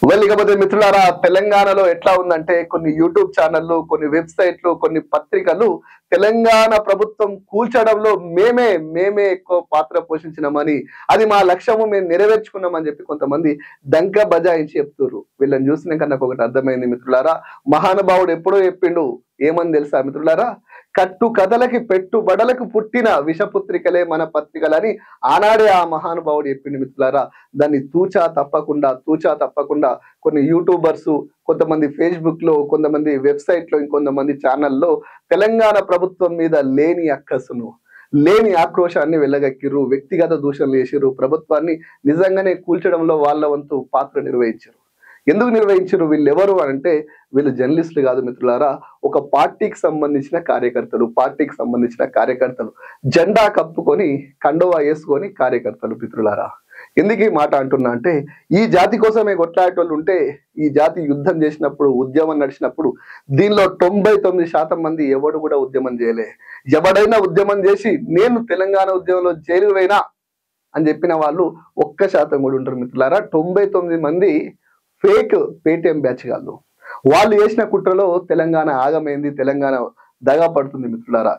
well ఇకపోతే మిత్రులారా తెలంగాణలో ఎట్లా ఉందంటే కొన్ని యూట్యూబ్ ఛానళ్ళు కొన్ని వెబ్సైట్లు కొన్ని పత్రికలు తెలంగాణ ప్రభుత్వం కూల్చడంలో మేమే మేమే ఎక్కువ పాత్ర పోషించినామని అది మా లక్ష్యము మేము నెరవేర్చుకున్నామని చెప్పి కొంతమంది డంక బజాయించి చెప్తున్నారు వీళ్ళని చూసినాక నాకు ఒకటి అర్థమైంది మిత్రులారా మహానుభావుడు ఎప్పుడో చెప్పిండు ఏమని తెలుసా మిత్రులారా కట్టు కథలకి పెట్టుబడలకు పుట్టిన విషపుత్రికలే మన పత్రికలని ఆనాడే ఆ మహానుభావుడు చెప్పిండు మిత్రులారా దాన్ని తూచా తప్పకుండా తూచా తప్పకుండా కొన్ని యూట్యూబర్స్ కొంతమంది ఫేస్బుక్ లో కొంతమంది వెబ్సైట్ లో ఇంకొంతమంది ఛానల్లో తెలంగాణ ప్రభుత్వం మీద లేని అక్కసును లేని ఆక్రోశాన్ని వెళ్ళగక్కిర్రు వ్యక్తిగత దూషణలు చేసిర్రు ప్రభుత్వాన్ని నిజంగానే కూల్చడంలో వాళ్ళ వంతు పాత్ర నిర్వహించారు ఎందుకు నిర్వహించారు వీళ్ళు ఎవరు అని అంటే వీళ్ళు జర్నలిస్టులు కాదు మిత్రులారా ఒక పార్టీకి సంబంధించిన కార్యకర్తలు పార్టీకి సంబంధించిన కార్యకర్తలు జెండా కప్పుకొని కండువా వేసుకొని కార్యకర్తలు మిత్రులారా ఎందుకు ఈ మాట అంటున్నా అంటే ఈ జాతి కోసమే కొట్లాడేటోళ్ళు ఉంటే ఈ జాతి యుద్ధం చేసినప్పుడు ఉద్యమం నడిచినప్పుడు దీనిలో తొంభై తొమ్మిది శాతం మంది ఎవడు కూడా ఉద్యమం చేయలే ఎవడైనా ఉద్యమం చేసి నేను తెలంగాణ ఉద్యమంలో జైలు పోయినా అని చెప్పిన వాళ్ళు ఒక్క శాతం కూడా ఉంటారు మిత్రులారా తొంభై తొమ్మిది మంది ఫేక్ పేటిఎం బ్యాచ్ కాదు వాళ్ళు చేసిన కుట్రలో తెలంగాణ ఆగమైంది తెలంగాణ దగా పడుతుంది మిత్రులారా